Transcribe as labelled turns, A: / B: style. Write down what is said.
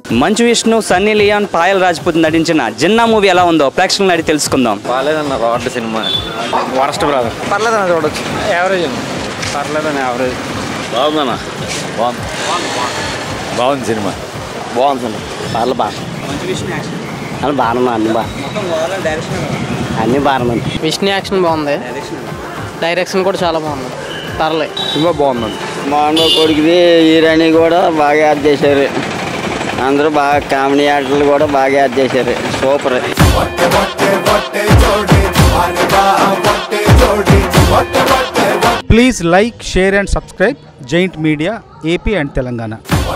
A: మంచు Vishnu Sunny Leone Payal Rajput నటించిన Ginna movie ఎలా ఉందో ప్రేక్షకులను అడిగి తెలుసుకుందాం
B: బాగాలేదన్న రాడ్ సినిమా వరస్ట్ బ్రదర్ పర్లేదన్న చూడొచ్చు యావరేజ్ పర్లేదన్న యావరేజ్
C: బాగుందన్న బాగుంది బాగుంది సినిమా
D: బాగుంది పర్లేదు బాగా అని బాగానే అన్ని బాగా అన్నీ బాగానే ఉంది
E: విష్ణు యాక్షన్ బాగుంది డైరెక్షన్ కూడా చాలా బాగుంది పర్లే
B: సినిమా బాగుందండి
D: మాండవ కొడుకుది హీరోయిన్ కూడా బాగా యాడ్ చేశారు అందరూ బాగా కామెడీ యాక్టర్లు కూడా బాగా యాడ్ చేశారు super
F: please like share and subscribe Giant Media AP and Telangana